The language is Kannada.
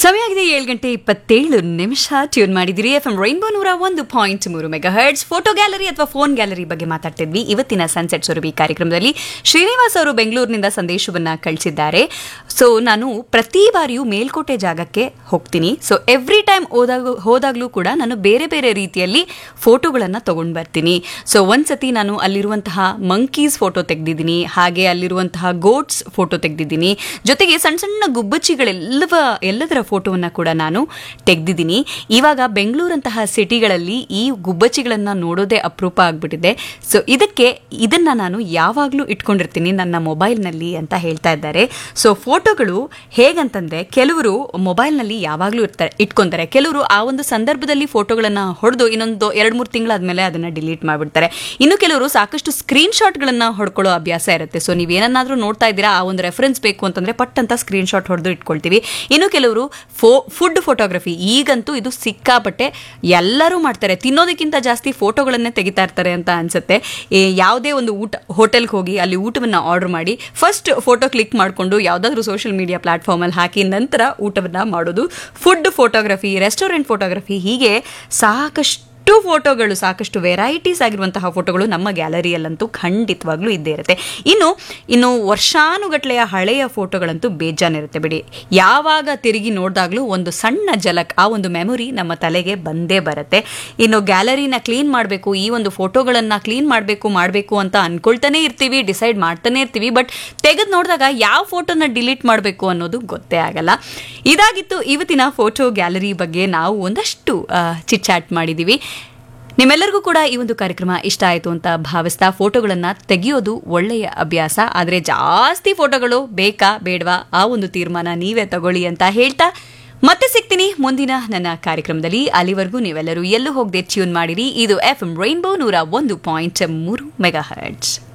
ಸಮಯ ಆಗಿದೆ ಏಳು ಗಂಟೆ ಇಪ್ಪತ್ತೇಳು ನಿಮಿಷ ಟ್ಯೂನ್ ಮಾಡಿದಿರಿ ಎಫ್ ಎಂ ರೈನ್ಬೋ ನೂರ ಒಂದು ಪಾಯಿಂಟ್ ಮೂರು ಮೆಗಾ ಹರ್ಟ್ಸ್ ಫೋಟೋ ಗ್ಯಾಲರಿ ಅಥವಾ ಫೋನ್ ಗ್ಯಾಲರಿ ಬಗ್ಗೆ ಮಾತಾಡ್ತಿದ್ವಿ ಇವತ್ತಿನ ಸನ್ಸೆಟ್ ಸುರಭಿ ಕಾರ್ಯಕ್ರಮದಲ್ಲಿ ಶ್ರೀನಿವಾಸ್ ಅವರು ಬೆಂಗಳೂರಿನಿಂದ ಸಂದೇಶವನ್ನ ಕಳಿಸಿದ್ದಾರೆ ಸೊ ನಾನು ಪ್ರತಿ ಬಾರಿಯೂ ಮೇಲ್ಕೋಟೆ ಜಾಗಕ್ಕೆ ಹೋಗ್ತೀನಿ ಸೊ ಎವ್ರಿ ಟೈಮ್ ಹೋದಾಗ ಹೋದಾಗಲೂ ಕೂಡ ನಾನು ಬೇರೆ ಬೇರೆ ರೀತಿಯಲ್ಲಿ ಫೋಟೋಗಳನ್ನು ತಗೊಂಡು ಬರ್ತೀನಿ ಸೊ ಒಂದ್ಸತಿ ನಾನು ಅಲ್ಲಿರುವಂತಹ ಮಂಕೀಸ್ ಫೋಟೋ ತೆಗೆದಿದ್ದೀನಿ ಹಾಗೆ ಅಲ್ಲಿರುವಂತಹ ಗೋಟ್ಸ್ ಫೋಟೋ ತೆಗೆದಿದ್ದೀನಿ ಜೊತೆಗೆ ಸಣ್ಣ ಸಣ್ಣ ಗುಬ್ಬಚ್ಚಿಗಳೆಲ್ಲವ ಎಲ್ಲದರ ಫೋಟೋವನ್ನು ಕೂಡ ನಾನು ತೆಗೆದಿದ್ದೀನಿ ಇವಾಗ ಬೆಂಗಳೂರಂತಹ ಸಿಟಿಗಳಲ್ಲಿ ಈ ಗುಬ್ಬಚ್ಚಿಗಳನ್ನು ನೋಡೋದೇ ಅಪರೂಪ ಆಗ್ಬಿಟ್ಟಿದೆ ಸೊ ಇದಕ್ಕೆ ಇದನ್ನ ನಾನು ಯಾವಾಗಲೂ ಇಟ್ಕೊಂಡಿರ್ತೀನಿ ನನ್ನ ಮೊಬೈಲ್ನಲ್ಲಿ ಅಂತ ಹೇಳ್ತಾ ಇದ್ದಾರೆ ಸೊ ಫೋಟೋಗಳು ಹೇಗಂತಂದ್ರೆ ಕೆಲವರು ಮೊಬೈಲ್ನಲ್ಲಿ ಯಾವಾಗಲೂ ಇರ್ತಾರೆ ಇಟ್ಕೊಂತಾರೆ ಕೆಲವರು ಆ ಒಂದು ಸಂದರ್ಭದಲ್ಲಿ ಫೋಟೋಗಳನ್ನು ಹೊಡೆದು ಇನ್ನೊಂದು ಎರಡು ಮೂರು ತಿಂಗಳಾದ್ಮೇಲೆ ಅದನ್ನ ಡಿಲೀಟ್ ಮಾಡಿಬಿಡ್ತಾರೆ ಇನ್ನು ಕೆಲವರು ಸಾಕಷ್ಟು ಸ್ಕ್ರೀನ್ ಶಾಟ್ಗಳನ್ನು ಹೊಡ್ಕೊಳ್ಳೋ ಅಭ್ಯಾಸ ಇರುತ್ತೆ ಸೊ ನೀವೇನಾದ್ರೂ ನೋಡ್ತಾ ಇದ್ದೀರಾ ಆ ಒಂದು ರೆಫರೆನ್ಸ್ ಬೇಕು ಅಂತಂದ್ರೆ ಪಟ್ ಅಂತ ಸ್ಕ್ರೀನ್ ಶಾಟ್ ಹೊಡೆದು ಇಟ್ಕೊಳ್ತೀವಿ ಇನ್ನು ಕೆಲವರು ಫೋ ಫುಡ್ ಫೋಟೋಗ್ರಫಿ ಈಗಂತೂ ಇದು ಸಿಕ್ಕಾಪಟ್ಟೆ ಎಲ್ಲರೂ ಮಾಡ್ತಾರೆ ತಿನ್ನೋದಕ್ಕಿಂತ ಜಾಸ್ತಿ ಫೋಟೋಗಳನ್ನೇ ತೆಗಿತಾ ಇರ್ತಾರೆ ಅಂತ ಅನ್ಸುತ್ತೆ ಈ ಯಾವುದೇ ಒಂದು ಊಟ ಹೋಟೆಲ್ಗೆ ಹೋಗಿ ಅಲ್ಲಿ ಊಟವನ್ನು ಆರ್ಡರ್ ಮಾಡಿ ಫಸ್ಟ್ ಫೋಟೋ ಕ್ಲಿಕ್ ಮಾಡಿಕೊಂಡು ಯಾವುದಾದ್ರೂ ಸೋಷಿಯಲ್ ಮೀಡಿಯಾ ಪ್ಲಾಟ್ಫಾರ್ಮಲ್ಲಿ ಹಾಕಿ ನಂತರ ಊಟವನ್ನು ಮಾಡೋದು ಫುಡ್ ಫೋಟೋಗ್ರಫಿ ರೆಸ್ಟೋರೆಂಟ್ ಫೋಟೋಗ್ರಫಿ ಹೀಗೆ ಸಾಕಷ್ಟು ಫೋಟೋಗಳು ಸಾಕಷ್ಟು ವೆರೈಟೀಸ್ ಆಗಿರುವಂತಹ ಫೋಟೋಗಳು ನಮ್ಮ ಗ್ಯಾಲರಿಯಲ್ಲಂತೂ ಖಂಡಿತವಾಗ್ಲೂ ಇದ್ದೇ ಇರುತ್ತೆ ಇನ್ನು ಇನ್ನು ವರ್ಷಾನುಗಟ್ಲೆಯ ಹಳೆಯ ಫೋಟೋಗಳಂತೂ ಬೇಜಾನಿರುತ್ತೆ ಬಿಡಿ ಯಾವಾಗ ತಿರುಗಿ ನೋಡಿದಾಗಲೂ ಒಂದು ಸಣ್ಣ ಜಲಕ್ ಆ ಒಂದು ಮೆಮೊರಿ ನಮ್ಮ ತಲೆಗೆ ಬಂದೇ ಬರುತ್ತೆ ಇನ್ನು ಗ್ಯಾಲರಿನ ಕ್ಲೀನ್ ಮಾಡಬೇಕು ಈ ಒಂದು ಫೋಟೋಗಳನ್ನು ಕ್ಲೀನ್ ಮಾಡಬೇಕು ಮಾಡಬೇಕು ಅಂತ ಅನ್ಕೊಳ್ತಾನೆ ಇರ್ತೀವಿ ಡಿಸೈಡ್ ಮಾಡ್ತಾನೆ ಇರ್ತೀವಿ ಬಟ್ ತೆಗೆದು ನೋಡಿದಾಗ ಯಾವ ಫೋಟೋನ ಡಿಲೀಟ್ ಮಾಡಬೇಕು ಅನ್ನೋದು ಗೊತ್ತೇ ಆಗಲ್ಲ ಇದಾಗಿತ್ತು ಇವತ್ತಿನ ಫೋಟೋ ಗ್ಯಾಲರಿ ಬಗ್ಗೆ ನಾವು ಒಂದಷ್ಟು ಚಿಟ್ ಚಾಟ್ ಮಾಡಿದ್ದೀವಿ ನಿಮ್ಮೆಲ್ಲರಿಗೂ ಕೂಡ ಈ ಒಂದು ಕಾರ್ಯಕ್ರಮ ಇಷ್ಟ ಆಯಿತು ಅಂತ ಭಾವಿಸ್ತಾ ಫೋಟೋಗಳನ್ನು ತೆಗೆಯೋದು ಒಳ್ಳೆಯ ಅಭ್ಯಾಸ ಆದರೆ ಜಾಸ್ತಿ ಫೋಟೋಗಳು ಬೇಕಾ ಬೇಡವಾ ಆ ಒಂದು ತೀರ್ಮಾನ ನೀವೇ ತಗೊಳ್ಳಿ ಅಂತ ಹೇಳ್ತಾ ಮತ್ತೆ ಸಿಗ್ತೀನಿ ಮುಂದಿನ ನನ್ನ ಕಾರ್ಯಕ್ರಮದಲ್ಲಿ ಅಲ್ಲಿವರೆಗೂ ನೀವೆಲ್ಲರೂ ಎಲ್ಲೂ ಹೋಗದೆ ಟ್ಯೂನ್ ಮಾಡಿರಿ ಇದು ಎಫ್ ಎಂ ರೈನ್ಬೋ ನೂರ ಒಂದು ಪಾಯಿಂಟ್ ಮೂರು ಮೆಗಾ ಹರ್ಟ್ಸ್